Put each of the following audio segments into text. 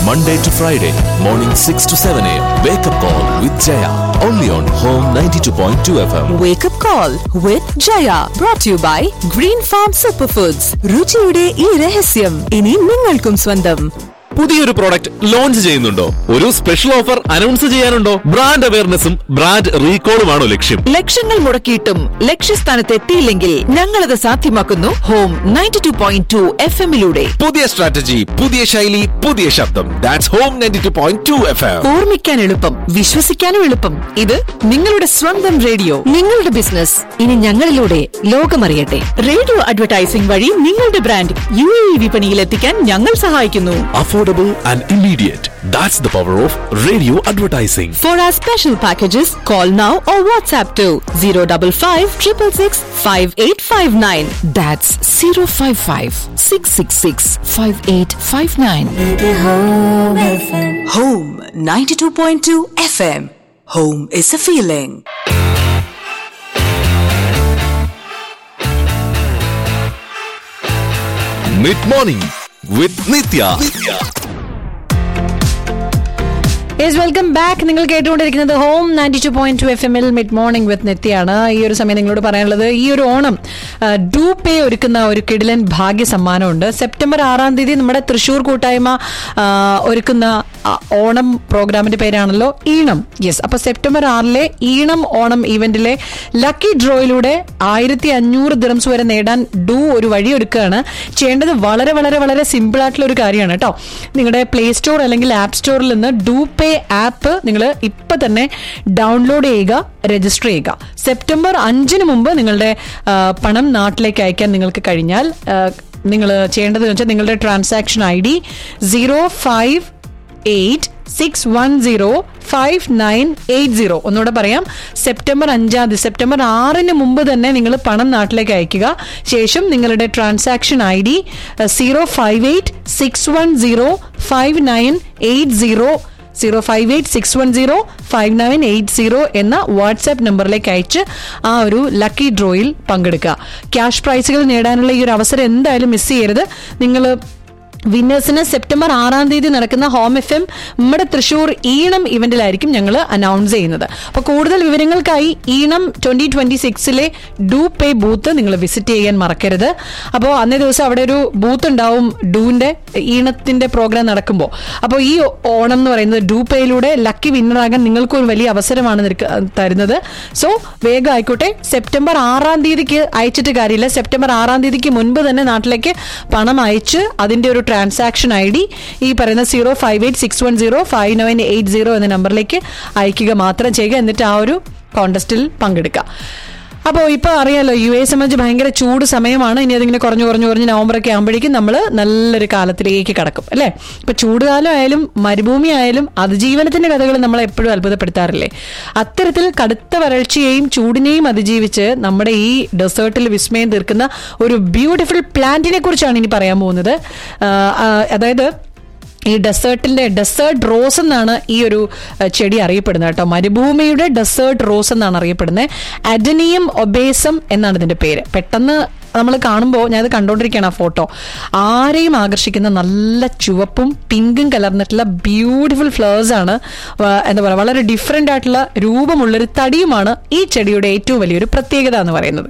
Monday to Friday, morning 6 to 7 a.m. Wake up call with Jaya. Only on Home 92.2 FM. Wake up call with Jaya brought to you by Green Farm Superfoods. രുചിയുടെ ഈ രഹസ്യം ഇനി നിങ്ങൾക്കും സ്വന്തം പുതിയൊരു product launch ചെയ്യുന്നുണ്ടോ ഒരു special offer announce ചെയ്യാനുണ്ടോ ബ്രാൻഡ് അവയർനെസ്സും ബ്രാൻഡ് റീകോളുമാണോ ലക്ഷ്യം ലക്ഷങ്ങൾ മുടക്കിയിട്ടും ലക്ഷ്യസ്ഥാനത്ത് എത്തിയില്ലെങ്കിൽ ഞങ്ങളത് സാധ്യമാക്കുന്നു home ninety two point two F എമ്മിലൂടെ പുതിയ സ്ട്രാറ്റജി പുതിയ ശൈലി പുതിയ ശബ്ദം that's home ninety two point two F M ഓർമ്മിക്കാൻ എളുപ്പം വിശ്വസിക്കാനും എളുപ്പം ഇത് നിങ്ങളുടെ സ്വന്തം റേഡിയോ നിങ്ങളുടെ ബിസിനസ് ഇനി ഞങ്ങളിലൂടെ ലോകമറിയട്ടെ റേഡിയോ അഡ്വർടൈസിംഗ് വഴി നിങ്ങളുടെ ബ്രാൻഡ് യു എ വിപണിയിൽ എത്തിക്കാൻ ഞങ്ങൾ സഹായിക്കുന്നു affordable and immediate that's the power of radio advertising For our special packages, call now or WhatsApp to 055 666 5859. That's 055 666 5859. Home 92.2 FM. Home is a feeling. Mid morning with Nithya yes welcome back നിങ്ങൾ കേട്ടുകൊണ്ടിരിക്കുന്നത് home ninety two point two F എമ്മിൽ mid morning with നെത്തിയാണ് ഈ ഒരു സമയം നിങ്ങളോട് പറയാനുള്ളത് ഈ ഒരു ഓണം ഡൂ പേ ഒരുക്കുന്ന ഒരു കിടിലൻ ഭാഗ്യ സമ്മാനമുണ്ട് സെപ്റ്റംബർ ആറാം തീയതി നമ്മുടെ തൃശൂർ കൂട്ടായ്മ ആ, ഒരുക്കുന്ന ആ, ഓണം പ്രോഗ്രാമിന്റെ പേരാണല്ലോ ഈണം യെസ് അപ്പൊ സെപ്റ്റംബർ ആറിലെ ഈണം ഓണം ഈവന്റിലെ ലക്കി ഡ്രോയിലൂടെ ആയിരത്തി അഞ്ഞൂറ് ദിറംസ് വരെ നേടാൻ ഡൂ ഒരു വഴി ഒരുക്കുകയാണ് ചെയ്യേണ്ടത് വളരെ വളരെ വളരെ സിമ്പിൾ ആയിട്ടുള്ള ഒരു കാര്യമാണ് കേട്ടോ നിങ്ങളുടെ പ്ലേ സ്റ്റോർ അല്ലെങ്കിൽ ആപ്പ് സ്റ്റോറിൽ നിന്ന് ഡൂ പേ ആപ്പ് നിങ്ങൾ ഇപ്പൊ തന്നെ ഡൗൺലോഡ് ചെയ്യുക രജിസ്റ്റർ ചെയ്യുക സെപ്റ്റംബർ അഞ്ചിന് മുമ്പ് നിങ്ങളുടെ ആ, പണം നാട്ടിലേക്ക് അയക്കാൻ നിങ്ങൾക്ക് കഴിഞ്ഞാൽ നിങ്ങൾ ചെയ്യേണ്ടത് വെച്ചാൽ നിങ്ങളുടെ transaction I D zero five eight six one zero five nine eight zero ഒന്നുകൂടെ പറയാം സെപ്റ്റംബർ അഞ്ചാം തീയതി സെപ്റ്റംബർ ആറിന് മുമ്പ് തന്നെ നിങ്ങൾ പണം നാട്ടിലേക്ക് അയക്കുക ശേഷം നിങ്ങളുടെ transaction I D zero five eight six one zero five nine eight zero zero five eight six one zero five nine eight zero എന്ന വാട്സാപ്പ് നമ്പറിലേക്ക് അയച്ച് ആ ഒരു ലക്കി ഡ്രോയിൽ പങ്കെടുക്കുക ക്യാഷ് പ്രൈസുകൾ നേടാനുള്ള ഈ ഒരു അവസരം എന്തായാലും മിസ് ചെയ്യരുത് നിങ്ങൾ വിന്നേഴ്സിന് സെപ്റ്റംബർ ആറാം തീയതി നടക്കുന്ന ഹോം എഫ് എം നമ്മുടെ തൃശൂർ ഈണം ഇവന്റിലായിരിക്കും ഞങ്ങൾ അനൗൺസ് ചെയ്യുന്നത് അപ്പോൾ കൂടുതൽ വിവരങ്ങൾക്കായി ഈണം ട്വന്റി ട്വന്റി സിക്സിലെ ഡൂ പേ ബൂത്ത് നിങ്ങൾ വിസിറ്റ് ചെയ്യാൻ മറക്കരുത് അപ്പോൾ അന്നേ ദിവസം അവിടെ ഒരു ബൂത്ത് ഉണ്ടാവും ഡൂന്റെ ഈണത്തിന്റെ പ്രോഗ്രാം നടക്കുമ്പോൾ അപ്പോൾ ഈ ഓണം എന്ന് പറയുന്നത് ഡൂ പേയിലൂടെ ലക്കി വിന്നറാകാൻ നിങ്ങൾക്ക് ഒരു വലിയ അവസരമാണ് നിനക്ക് തരുന്നത് സോ വേഗം ആയിക്കോട്ടെ സെപ്റ്റംബർ ആറാം തീയതിക്ക് അയച്ചിട്ട് കാര്യമില്ല സെപ്റ്റംബർ ആറാം തീയതിക്ക് മുൻപ് തന്നെ നാട്ടിലേക്ക് പണം അയച്ച് അതിന്റെ ഒരു ട്രാൻസാക്ഷൻ ഐ ഡി ഈ പറയുന്ന zero five eight six one zero five nine eight zero എന്ന നമ്പറിലേക്ക് അയക്കുക മാത്രം ചെയ്യുക എന്നിട്ട് ആ ഒരു കോണ്ടസ്റ്റിൽ പങ്കെടുക്കുക അപ്പോൾ ഇപ്പോൾ അറിയാലോ യു എ സംബന്ധിച്ച് ഭയങ്കര ചൂട് സമയമാണ് ഇനി അതിങ്ങനെ കുറഞ്ഞു കുറഞ്ഞു കുറഞ്ഞ് നവംബറൊക്കെ ആകുമ്പോഴേക്കും നമ്മൾ നല്ലൊരു കാലത്തിലേക്ക് കടക്കും അല്ലേ ഇപ്പൊ ചൂടുകാലം ആയാലും മരുഭൂമി ആയാലും അതിജീവനത്തിന്റെ കഥകൾ നമ്മളെ എപ്പോഴും അത്ഭുതപ്പെടുത്താറില്ലേ അത്തരത്തിൽ കടുത്ത വരൾച്ചയെയും ചൂടിനെയും അതിജീവിച്ച് നമ്മുടെ ഈ ഡെസേർട്ടിൽ വിസ്മയം തീർക്കുന്ന ഒരു ബ്യൂട്ടിഫുൾ പ്ലാന്റിനെ കുറിച്ചാണ് ഇനി പറയാൻ പോകുന്നത് ആ, ആ, അതായത് ഈ ഡെസേർട്ടിന്റെ ഡെസേർട്ട് റോസ് എന്നാണ് ഈ ഒരു അഹ്, ചെടി അറിയപ്പെടുന്നത് കേട്ടോ മരുഭൂമിയുടെ ഡെസേർട്ട് റോസ് എന്നാണ് അറിയപ്പെടുന്നത് അഡനിയം ഒബേസം എന്നാണ് ഇതിന്റെ പേര് പെട്ടെന്ന് നമ്മൾ കാണുമ്പോൾ ഞാനത് കണ്ടുകൊണ്ടിരിക്കുകയാണ് ആ ഫോട്ടോ ആരെയും ആകർഷിക്കുന്ന നല്ല ചുവപ്പും പിങ്കും കലർന്നിട്ടുള്ള ബ്യൂട്ടിഫുൾ ഫ്ലവേഴ്സ് ആണ് വ- എന്താ പറയുക വളരെ ഡിഫറെൻ്റ് ആയിട്ടുള്ള രൂപമുള്ളൊരു തടിയുമാണ് ഈ ചെടിയുടെ ഏറ്റവും വലിയൊരു പ്രത്യേകത എന്ന് പറയുന്നത്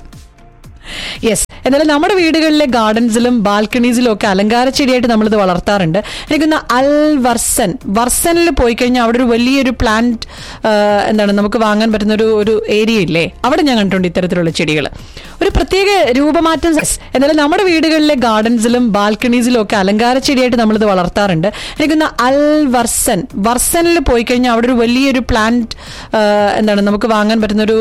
യെസ് എന്നാലും നമ്മുടെ വീടുകളിലെ ഗാർഡൻസിലും ബാൽക്കണീസിലും ഒക്കെ അലങ്കാര ചെടിയായിട്ട് നമ്മളിത് വളർത്താറുണ്ട് എനിക്കൊന്ന് അൽ വർസൻ വർസനിൽ പോയി കഴിഞ്ഞാൽ അവിടെ ഒരു വലിയൊരു പ്ലാന്റ് എന്താണ് നമുക്ക് വാങ്ങാൻ പറ്റുന്ന ഒരു ഒരു ഏരിയ ഇല്ലേ അവിടെ ഞാൻ കണ്ടിട്ടുണ്ട് ഇത്തരത്തിലുള്ള ചെടികൾ ഒരു പ്രത്യേക രൂപമാറ്റം yes. എന്നാലും നമ്മുടെ വീടുകളിലെ ഗാർഡൻസിലും ബാൽക്കണീസിലും ഒക്കെ അലങ്കാര ചെടിയായിട്ട് നമ്മളിത് വളർത്താറുണ്ട് എനിക്കൊന്ന് അൽ വർസൻ വർസനിൽ പോയി കഴിഞ്ഞാൽ അവിടെ ഒരു വലിയൊരു പ്ലാന്റ് എന്താണ് നമുക്ക് വാങ്ങാൻ പറ്റുന്ന ഒരു